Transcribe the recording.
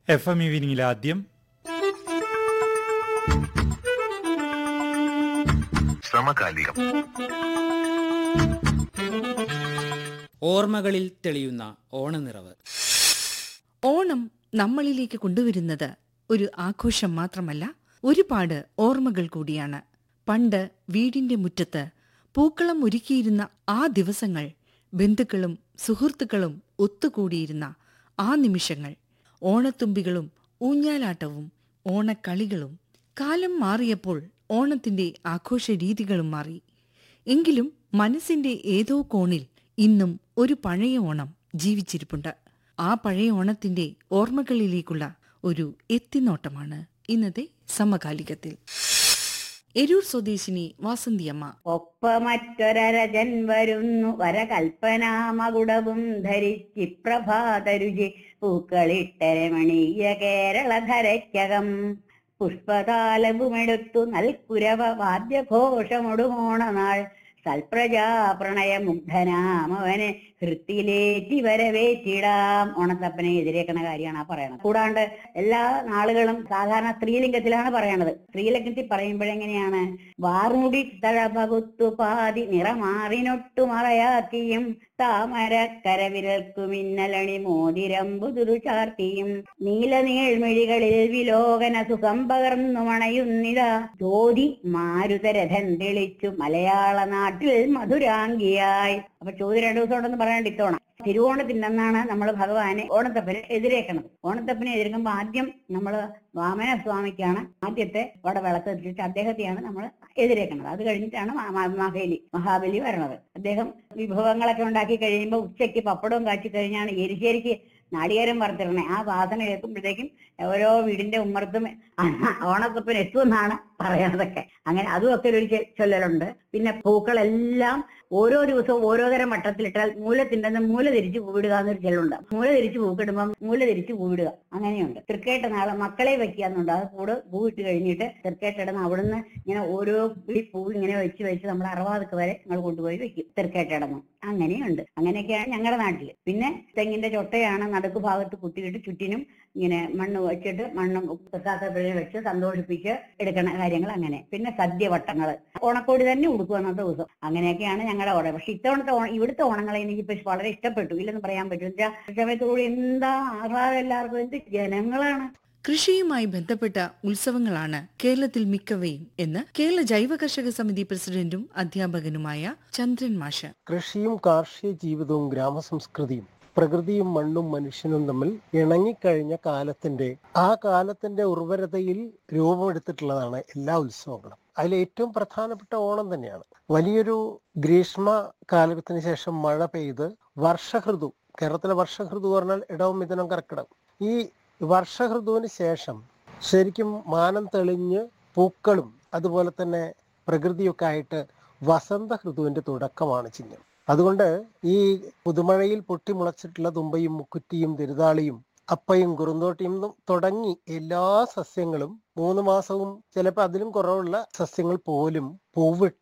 F M ഈവനിങ്ങിൽ ആദ്യം സമകാലികം ഓർമ്മകളിൽ തെളിയുന്ന ഓണനിറവ് ഓണം നമ്മളിലേക്ക് കൊണ്ടുവരുന്നത് ഒരു ആഘോഷം മാത്രമല്ല ഒരുപാട് ഓർമ്മകൾ കൂടിയാണ് പണ്ട് വീടിന്റെ മുറ്റത്ത് പൂക്കളം ഒരുക്കിയിരുന്ന ആ ദിവസങ്ങൾ ബന്ധുക്കളും സുഹൃത്തുക്കളും ഒത്തുകൂടിയിരുന്ന ആ നിമിഷങ്ങൾ ഓണത്തുമ്പികളും ഊഞ്ഞാലാട്ടവും ഓണക്കളികളും കാലം മാറിയപ്പോൾ ഓണത്തിന്റെ ആഘോഷ രീതികളും മാറി എങ്കിലും മനസ്സിന്റെ ഏതോ കോണിൽ ഇന്നും ഒരു പഴയ ഓണം ജീവിച്ചിരിപ്പുണ്ട് ആ പഴയ ഓണത്തിന്റെ ഓർമ്മകളിലേക്കുള്ള ഒരു എത്തിനോട്ടമാണ് ഇന്നത്തെ സമകാലികത്തിൽ എരൂർ സ്വദേശിനി വാസന്തിയമ്മ ഒപ്പമറ്റൊരരജൻ വരുന്നു വരകൽപ്പനാമകുടവും ധരിച്ചിപ്രഭാതരുചി പൂക്കളിട്ടരമണീയ കേരളധരയ്ക്കകം പുഷ്പതാലവുമെടുത്തു നൽകുരവ വാദ്യഘോഷമൊടുമോണനാൾ സൽപ്രജാ പ്രണയമുഗ്ധനാമവനെ ഹൃത്തിലേറ്റി വരവേറ്റിടാം ഓണത്തപ്പനെ എതിരേക്കണ കാര്യമാണ് ആ പറയണത് കൂടാണ്ട് എല്ലാ നാളുകളും സാധാരണ സ്ത്രീലിംഗത്തിലാണ് പറയണത് സ്ത്രീലിംഗത്തിൽ പറയുമ്പോഴെങ്ങനെയാണ് വാർമുടി തഴപകുത്തു പാതി നിറമാറിനൊട്ടു മറയാക്കിയും താമര കരവിരൽക്കു മിന്നലണി മോതിരമ്പുതുരു ചാർത്തിയും നീലനീൾമിഴികളിൽ വിലോകന സുഖം പകർന്നു മണയുന്നിതാ ജ്യോതി മാരുതരഥൻ തെളിച്ചു മലയാള നാട്ടിൽ മധുരാംഗിയായി അപ്പൊ ചോദ്യം രണ്ടു ദിവസം ഉണ്ടെന്ന് പറയാണ്ട് ഇത്തവണ തിരുവോണത്തിന്റെ അന്നാണ് നമ്മൾ ഭഗവാനെ ഓണത്തപ്പനെ എതിരേക്കണത് ഓണത്തപ്പനെ എതിർക്കുമ്പോ ആദ്യം നമ്മൾ വാമന സ്വാമിക്കാണ് ആദ്യത്തെ അവിടെ വിളക്ക് എത്തിച്ചിട്ട് അദ്ദേഹത്തെയാണ് നമ്മൾ എതിരേക്കണത് അത് കഴിഞ്ഞിട്ടാണ് മ- മ- മഹാബലി മഹാബലി വരണത് അദ്ദേഹം വിഭവങ്ങളൊക്കെ ഉണ്ടാക്കി കഴിയുമ്പോൾ ഉച്ചയ്ക്ക് പപ്പടവും കാച്ചി കഴിഞ്ഞാണ് എരിശ്ശേരിക്ക് നാളികേരം വറുത്തിടണേ ആ വാസന കേൾക്കുമ്പോഴത്തേക്കും ഓരോ വീടിന്റെ ഉമ്മർത്തും ഓണത്തപ്പൻ എത്തുമെന്നാണ് പറയണതൊക്കെ അങ്ങനെ അതും ഒക്കെ ഒരു ചെ- ചൊല്ലലുണ്ട് പിന്നെ പൂക്കളെല്ലാം ഓരോ ദിവസവും ഓരോ തരം വട്ടത്തിലിട്ടാൽ മൂലത്തിൻ്റെ മൂല തിരിച്ച് പൂവിടുക എന്നൊരു ചെല്ലുണ്ട് മൂല തിരിച്ച് പൂക്കിടുമ്പോൾ മൂല തിരിച്ച് പൂവിടുക അങ്ങനെയുണ്ട് തൃക്കേട്ട നാളെ മക്കളെ വെക്കാന്നുണ്ട് അത് കൂട് പൂവിട്ട് കഴിഞ്ഞിട്ട് തൃക്കേട്ടിടുന്ന അവിടുന്ന് ഇങ്ങനെ ഓരോ പിടി പൂ ഇങ്ങനെ വെച്ച് വെച്ച് നമ്മൾ അറുപതൊക്കെ വരെ നമ്മൾ കൊണ്ടുപോയി വെക്കും തൃക്കേട്ടിടന്ന് അങ്ങനെയുണ്ട് അങ്ങനെയൊക്കെയാണ് ഞങ്ങളുടെ നാട്ടിൽ പിന്നെ തെങ്ങിന്റെ ചൊട്ടയാണ് നടുക്ക് ഭാഗത്ത് കുത്തിയിട്ട് ചുറ്റിനും ഇങ്ങനെ മണ്ണ് വെച്ചിട്ട് മണ്ണും തൃക്കാത്തപ്പഴേ വെച്ച് സന്തോഷിപ്പിച്ച് എടുക്കണ കാര്യങ്ങൾ അങ്ങനെ പിന്നെ സദ്യവട്ടങ്ങള് ഓണക്കോടി തന്നെ ഉടുക്കും അന്നത്തെ ദിവസം അങ്ങനെയൊക്കെയാണ് ഞങ്ങളുടെ ഓണം പക്ഷെ ഇത്തവണത്തെ ഓണം ഇവിടുത്തെ ഓണങ്ങളെ എനിക്ക് ഇപ്പൊ വളരെ ഇഷ്ടപ്പെട്ടു ഇല്ലെന്ന് പറയാൻ പറ്റും എന്താ സമയത്തോടുകൂടി എന്താ ആഹ്ലാദം എല്ലാവർക്കും എന്ത് ജനങ്ങളാണ് കൃഷിയുമായി ബന്ധപ്പെട്ട ഉത്സവങ്ങളാണ് കേരളത്തിൽ മിക്കവയും എന്ന് കേരള ജൈവ കർഷക സമിതി പ്രസിഡന്റും അധ്യാപകനുമായ ചന്ദ്രൻ മാഷ് കൃഷിയും കാർഷിക ജീവിതവും ഗ്രാമസംസ്കൃതിയും പ്രകൃതിയും മണ്ണും മനുഷ്യനും തമ്മിൽ ഇണങ്ങിക്കഴിഞ്ഞ കാലത്തിന്റെ ആ കാലത്തിന്റെ ഉർവരതയിൽ രൂപമെടുത്തിട്ടുള്ളതാണ് എല്ലാ ഉത്സവങ്ങളും അതിൽ ഏറ്റവും പ്രധാനപ്പെട്ട ഓണം തന്നെയാണ് വലിയൊരു ഗ്രീഷ്മ കാലത്തിന് ശേഷം മഴ പെയ്ത് വർഷഹൃതു കേരളത്തിലെ വർഷഹൃതു പറഞ്ഞാൽ ഇടവും മിഥുനം കർക്കിടകം ഈ വർഷഹൃതുവിന് ശേഷം ശരിക്കും മാനം തെളിഞ്ഞ് പൂക്കളും അതുപോലെ തന്നെ പ്രകൃതിയൊക്കെ ആയിട്ട് വസന്ത ഋതുവിന്റെ തുടക്കമാണ് ചിഹ്നം അതുകൊണ്ട് ഈ പുതുമഴയിൽ പൊട്ടിമുളച്ചിട്ടുള്ള തുമ്പയും മുക്കുറ്റിയും തിരുതാളിയും അപ്പയും കുറുന്തോട്ടിയും ന്നും തുടങ്ങി എല്ലാ സസ്യങ്ങളും മൂന്ന് മാസവും ചിലപ്പോൾ അതിലും കുറവുള്ള സസ്യങ്ങൾ പോലും പൂവിട്ട്